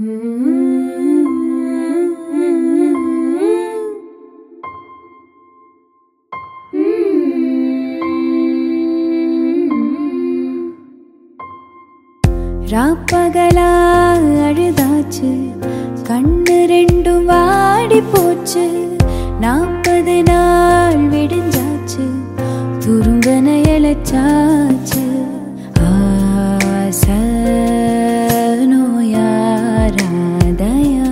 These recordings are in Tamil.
ராப்பகலா அழுதாச்சு கண்ணு ரெண்டும் வாடி போச்சு நாற்பது நாள் விடிஞ்சாச்சு துரும்பன இழைச்சாச்சு ஆச நோயாராதயா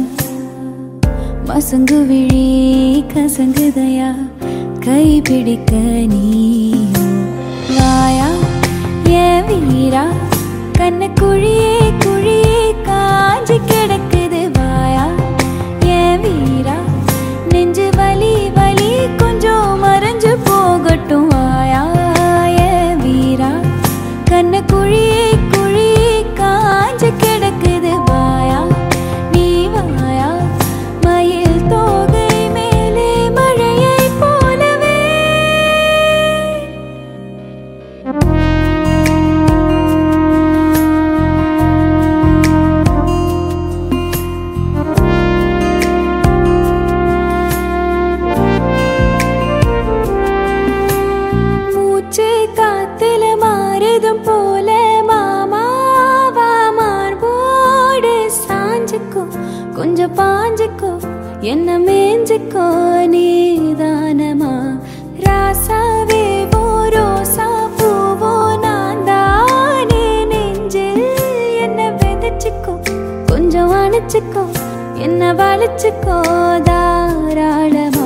மசங்கு விழி கசங்குதயா கை பிடிக்க நீயோ வாயா ஏன் வீரா கண்ணு குழியே குழியே காஞ்சி கிடக்குது வாயா ஏன் வீரா நெஞ்சு வலி வலி கொஞ்சம் மறைஞ்சு போகட்டும் வாயா ஏன் வீரா கண்ணு குழியே குழியே காஞ்சி கிடக்குது வாயா நீ வாயா மயில் தோகை மேலே மழையை போலவே மூச்சு காத்துல மாறுதும் போல மாமாவா மார்போடு சாஞ்சுக்கோ கொஞ்சம் பாஞ்சுக்கோ என்ன மேஞ்சுக்கோ நீதானமா ராசாவே ஓ ரோசா பூவோ நான் தானே நெஞ்சில் என்ன விதைச்சுக்கோ கொஞ்சம் அணைச்சுக்கோ என்ன வளைச்சுக்கோ தாராளமா